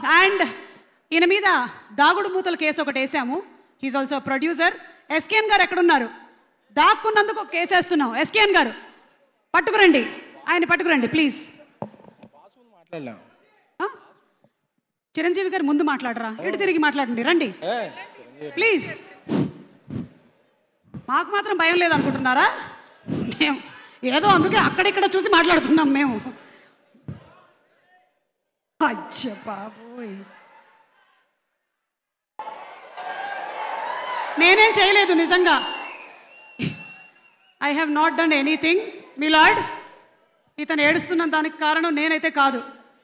and ఈయన మీద దాగుడు మూతల కేసు ఒకటి వేసాము హీస్ ఆల్సో ప్రొడ్యూసర్ ఎస్కేఎన్ గారు ఎక్కడున్నారు దాక్కున్నందుకు ఒక కేసు వేస్తున్నాం ఎస్కేఎన్ గారు పట్టుకురండి ఆయన పట్టుకురండి ప్లీజ్ మాట్లాడలేం చిరంజీవి గారు ముందు మాట్లాడరా ఇటు తిరిగి మాట్లాడండి రండి ప్లీజ్ మాకు మాత్రం భయం లేదనుకుంటున్నారా మేము ఏదో అందుకే అక్కడిక్కడ చూసి మాట్లాడుతున్నాం మేము అచ్చ బాబోయ్ నేనేం చేయలేదు నిజంగా I have not done anything my lord ఇతను ఏడుస్తున్న దానికి కారణం నేనైతే కాదు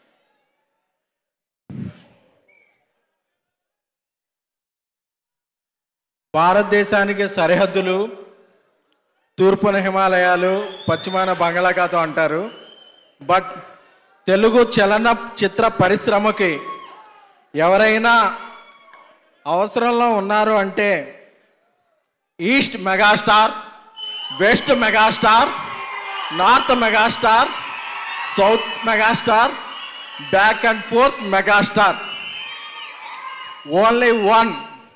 భారతదేశానికి సరిహద్దులు తూర్పున హిమాలయాలు పశ్చిమాన బంగాళాఖాతం అంటారు బట్ తెలుగు చలన చిత్ర పరిశ్రమకి ఎవరైనా అవసరంలో ఉన్నారు అంటే east megastar west megastar north megastar south megastar back and forth megastar only one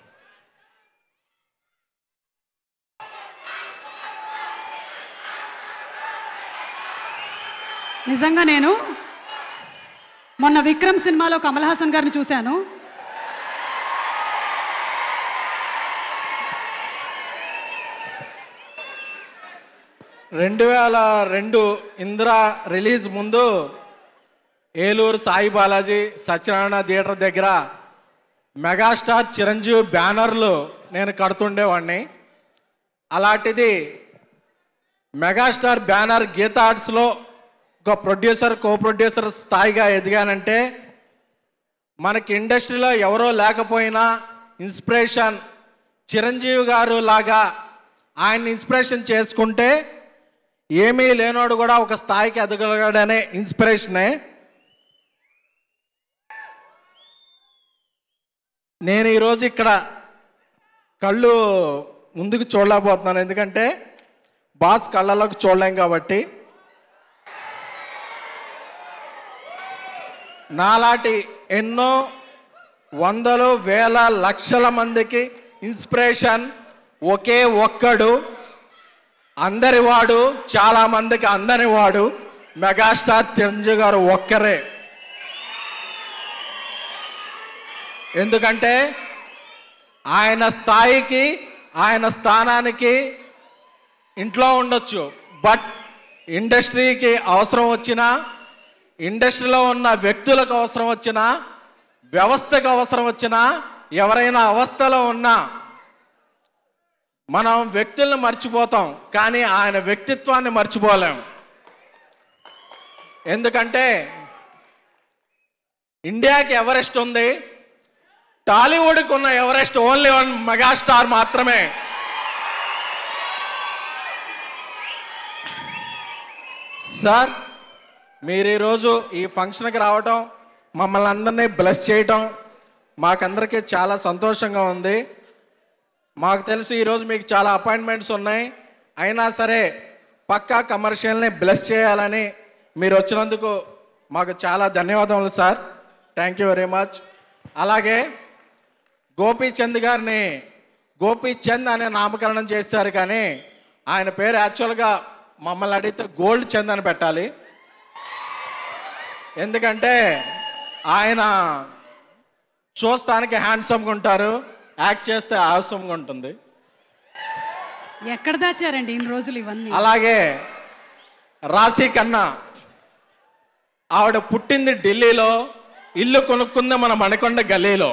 నిజంగా నేను మొన్న విక్రమ్ సినిమాలో కమల్ హాసన్ గారిని చూశాను రెండు వేల రెండు ఇందిరా రిలీజ్ ముందు ఏలూరు సాయి బాలాజీ సత్యనారాయణ థియేటర్ దగ్గర మెగాస్టార్ చిరంజీవి బ్యానర్లు నేను కడుతుండేవాడిని అలాంటిది మెగాస్టార్ బ్యానర్ గీత ఆర్ట్స్లో ఒక ప్రొడ్యూసర్ కో ప్రొడ్యూసర్ స్థాయిగా ఎదిగానంటే మనకి ఇండస్ట్రీలో ఎవరో లేకపోయినా ఇన్స్పిరేషన్ చిరంజీవి గారు లాగా ఆయన ఇన్స్పిరేషన్ చేసుకుంటే ఏమీ లేనోడు కూడా ఒక స్థాయికి ఎదగలగాడనే ఇన్స్పిరేషనే నేను ఈరోజు ఇక్కడ కళ్ళు ముందుకు చూడలేకపోతున్నాను ఎందుకంటే బాస్ కళ్ళలోకి చూడలేం కాబట్టి నాలాంటి ఎన్నో వందలు వేల లక్షల మందికి ఇన్స్పిరేషన్ ఒకే ఒక్కడు అందరివాడు చాలా మందికి అందరివాడు మెగాస్టార్ చిరంజీవి గారు ఒక్కరే ఎందుకంటే ఆయన స్థాయికి ఆయన స్థానానికి ఇంట్లో ఉండొచ్చు బట్ ఇండస్ట్రీకి అవసరం వచ్చినా ఇండస్ట్రీలో ఉన్న వ్యక్తులకు అవసరం వచ్చినా వ్యవస్థకు అవసరం వచ్చినా ఎవరైనా అవస్థలో ఉన్నా మనం వ్యక్తులను మర్చిపోతాం కానీ ఆయన వ్యక్తిత్వాన్ని మర్చిపోలేం ఎందుకంటే ఇండియాకి ఎవరెస్ట్ ఉంది టాలీవుడ్కి ఉన్న ఎవరెస్ట్ ఓన్లీ వన్ మెగాస్టార్ మాత్రమే సార్ మీరు ఈరోజు ఈ ఫంక్షన్కి రావటం మమ్మల్ని అందరినీ బ్లెస్ చేయటం మాకందరికీ చాలా సంతోషంగా ఉంది మాకు తెలుసు ఈరోజు మీకు చాలా అపాయింట్మెంట్స్ ఉన్నాయి అయినా సరే పక్కా కమర్షియల్ని బ్లెస్ చేయాలని మీరు వచ్చినందుకు మాకు చాలా ధన్యవాదములు sir thank you very much అలాగే గోపీచంద్ గారిని గోపీచంద్ అనే నామకరణం చేశారు కానీ ఆయన పేరు యాక్చువల్గా మమ్మల్ని అడిగితే గోల్డ్ చంద్ అని పెట్టాలి ఎందుకంటే ఆయన చూస్తానికి హ్యాండ్సమ్గా ఉంటారు యాక్ట్ చేస్తే ఆవసరంగా ఉంటుంది ఎక్కడ దాచారండి ఇన్ని రోజులు ఇవన్నీ అలాగే రాశి కన్నా ఆవిడ పుట్టింది ఢిల్లీలో ఇల్లు కొనుక్కుంది మన మణికొండ గల్లీలో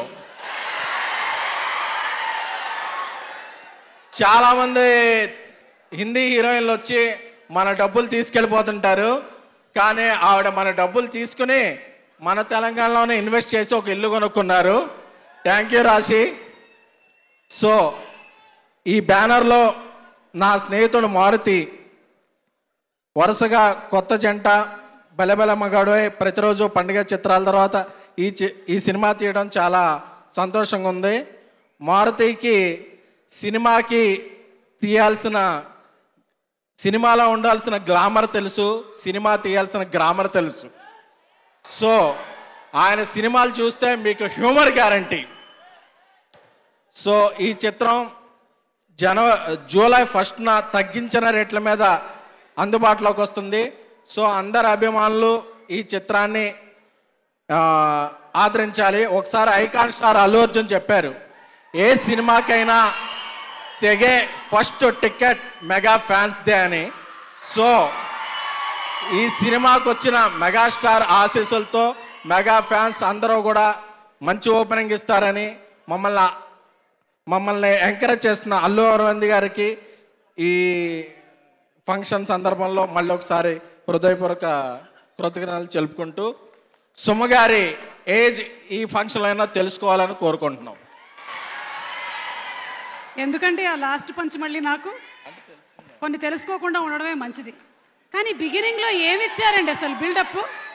చాలామంది హిందీ హీరోయిన్లు వచ్చి మన డబ్బులు తీసుకెళ్ళిపోతుంటారు కానీ ఆవిడ మన డబ్బులు తీసుకుని మన తెలంగాణలోనే ఇన్వెస్ట్ చేసి ఒక ఇల్లు కొనుక్కున్నారు థ్యాంక్ యూ రాశి సో ఈ బ్యానర్లో నా స్నేహితుడు మారుతి వరుసగా కొత్త జంట బలబల మగాడే ప్రతిరోజు పండుగ చిత్రాల తర్వాత ఈ చి- ఈ సినిమా తీయడం చాలా సంతోషంగా ఉంది మారుతికి సినిమాకి తీయాల్సిన సినిమాలో ఉండాల్సిన గ్లామర్ తెలుసు సినిమా తీయాల్సిన గ్రామర్ తెలుసు సో ఆయన సినిమాలు చూస్తే మీకు హ్యూమర్ గ్యారంటీ సో ఈ చిత్రం జన జూలై ఫస్ట్న తగ్గించిన రేట్ల మీద అందుబాటులోకి వస్తుంది సో అందరి అభిమానులు ఈ చిత్రాన్ని ఆ, ఆదరించాలి ఒకసారి ఐకాన్ స్టార్ అల్లు అర్జున్ చెప్పారు ఏ సినిమాకైనా తెగే first ticket mega fans day అని సో ఈ సినిమాకు వచ్చిన మెగాస్టార్ ఆశీస్సులతో మెగా ఫ్యాన్స్ అందరూ కూడా మంచి ఓపెనింగ్ ఇస్తారని మమ్మల్ని మమ్మల్ని ఎంకరేజ్ చేస్తున్న అల్లు అరవింద్ గారికి ఈ ఫంక్షన్ సందర్భంలో మళ్ళీ ఒకసారి హృదయపూర్వక కృతజ్ఞతలు తెలుపుకుంటూ సుమ గారి ఏజ్ ఈ ఫంక్షన్లో అయినా తెలుసుకోవాలని కోరుకుంటున్నాం ఎందుకంటే ఆ లాస్ట్ పంచ్ మళ్ళీ నాకు కొన్ని తెలుసుకోకుండా ఉండడమే మంచిది కానీ బిగినింగ్లో ఏమి ఇచ్చారండి అసలు బిల్డప్